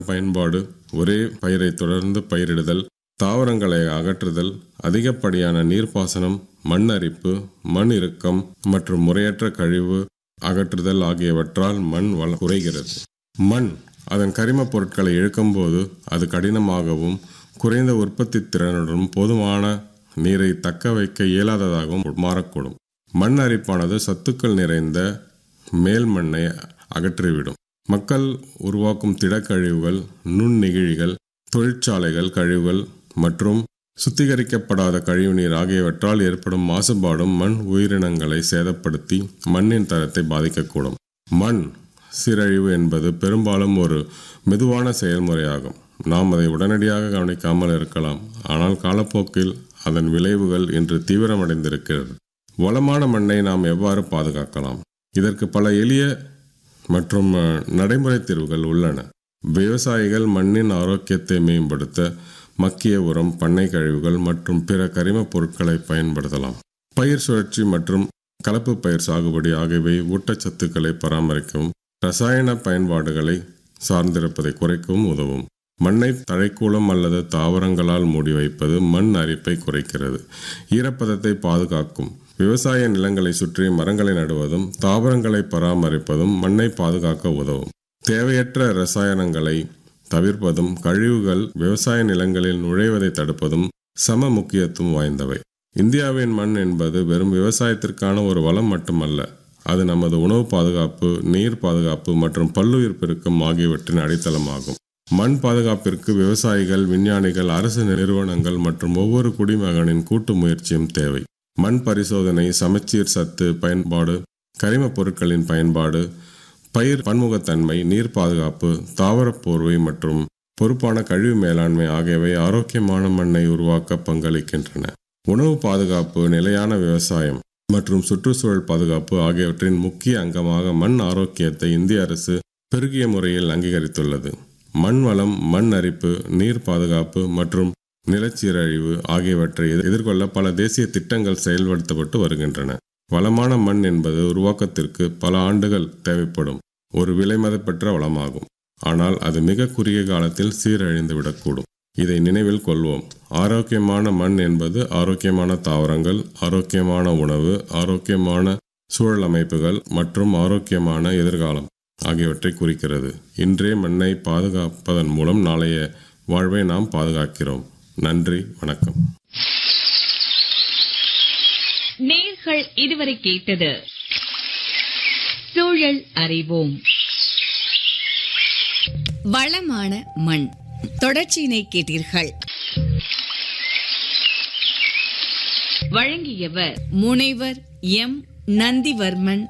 பயன்பாடு ஒரே பயிரை தொடர்ந்து பயிரிடுதல் தாவரங்களை அகற்றுதல் அதிகப்படியான நீர்ப்பாசனம் மண் அரிப்பு மண் இறுக்கம் மற்றும் முறையற்ற கழிவு அகற்றுதல் ஆகியவற்றால் மண் வள குறைகிறது மண் அதன் கரிமப் பொருட்களை இழுக்கும்போது அது கடினமாகவும் குறைந்த உற்பத்தி திறனுடன் போதுமான நீரை தக்க வைக்க இயலாததாகவும் மாறக்கூடும் மண் அரிப்பானது சத்துக்கள் நிறைந்த மேல் மண்ணை அகற்றிவிடும் மக்கள் உருவாக்கும் திடக்கழிவுகள் நுண்ணெகிழிகள் தொழிற்சாலைகள் கழிவுகள் மற்றும் சுத்திகரிக்கப்படாத கழிவுநீர் ஆகியவற்றால் ஏற்படும் மாசுபாடும் மண் உயிரினங்களை சேதப்படுத்தி மண்ணின் தரத்தை பாதிக்கக்கூடும் மண் சீரழிவு என்பது பெரும்பாலும் ஒரு மெதுவான செயல்முறையாகும் நாம் அதை உடனடியாக கவனிக்காமல் இருக்கலாம் ஆனால் காலப்போக்கில் அதன் விளைவுகள் இன்று தீவிரமடைந்திருக்கிறது வளமான மண்ணை நாம் எவ்வாறு பாதுகாக்கலாம் இதற்கு பல எளிய மற்றும் அஹ், நடைமுறை தீர்வுகள் உள்ளன விவசாயிகள் மண்ணின் ஆரோக்கியத்தை மேம்படுத்த மக்கிய உரம் பண்ணை கழிவுகள் மற்றும் பிற கரிமப் பொருட்களை பயன்படுத்தலாம் பயிர் சுழற்சி மற்றும் கலப்பு பயிர் சாகுபடி ஆகியவை ஊட்டச்சத்துக்களை பராமரிக்கவும் ரசாயன பயன்பாடுகளை சார்ந்திருப்பதை குறைக்கவும் உதவும் மண்ணை தழைக்கூலம் அல்லது தாவரங்களால் மூடி வைப்பது மண் அரிப்பை குறைக்கிறது ஈரப்பதத்தை பாதுகாக்கும் விவசாய நிலங்களை சுற்றி மரங்களை நடுவதும் தாவரங்களை பராமரிப்பதும் மண்ணை பாதுகாக்க உதவும் தேவையற்ற ரசாயனங்களை தவிர்ப்பதும் கழிவுகள் விவசாய நிலங்களில் நுழைவதை தடுப்பதும் சம முக்கியத்துவம் வாய்ந்தவை இந்தியாவின் மண் என்பது வெறும் விவசாயத்திற்கான ஒரு வளம் மட்டுமல்ல அது நமது உணவு பாதுகாப்பு நீர் பாதுகாப்பு மற்றும் பல்லுயிர் பெருக்கம் ஆகியவற்றின் அடித்தளமாகும் மண் பாதுகாப்பிற்கு விவசாயிகள் விஞ்ஞானிகள் அரசு நிறுவனங்கள் மற்றும் ஒவ்வொரு குடிமகனின் கூட்டு முயற்சியும் தேவை மண் பரிசோதனை சமச்சீர் சத்து பயன்பாடு கரிமப் பொருட்களின் பயன்பாடு பயிர் பன்முகத்தன்மை நீர் பாதுகாப்பு தாவரப் போர்வை மற்றும் பொறுப்பான கழிவு மேலாண்மை ஆகியவை ஆரோக்கியமான மண்ணை உருவாக்க பங்களிக்கின்றன உணவு பாதுகாப்பு நிலையான விவசாயம் மற்றும் சுற்றுச்சூழல் பாதுகாப்பு ஆகியவற்றின் முக்கிய அங்கமாக மண் ஆரோக்கியத்தை இந்திய அரசு பெருகிய முறையில் அங்கீகரித்துள்ளது மண் வளம் மண் அரிப்பு நீர் பாதுகாப்பு மற்றும் நிலச்சீரழிவு ஆகியவற்றை எதிர்- எதிர்கொள்ள பல தேசிய திட்டங்கள் செயல்படுத்தப்பட்டு வருகின்றன வளமான மண் என்பது உருவாக்கத்திற்கு பல ஆண்டுகள் தேவைப்படும் ஒரு விலைமதிப்பற்ற வளமாகும் ஆனால் அது மிக குறுகிய காலத்தில் சீரழிந்து விடக்கூடும் இதை நினைவில் கொள்வோம் ஆரோக்கியமான மண் என்பது ஆரோக்கியமான தாவரங்கள் ஆரோக்கியமான உணவு ஆரோக்கியமான சூழல் அமைப்புகள் மற்றும் ஆரோக்கியமான எதிர்காலம் ஆகியவற்றை குறிக்கிறது இன்றே மண்ணை பாதுகாப்பதன் மூலம் நாளைய வாழ்வை நாம் பாதுகாக்கிறோம் நன்றி வணக்கம் நேர்கள் இதுவரை கேட்டது சூழல் அறிவோம் வளமான மண் தொடர்ச்சியினை கேட்டீர்கள் வழங்கியவர் முனைவர் எம் நந்திவர்மன்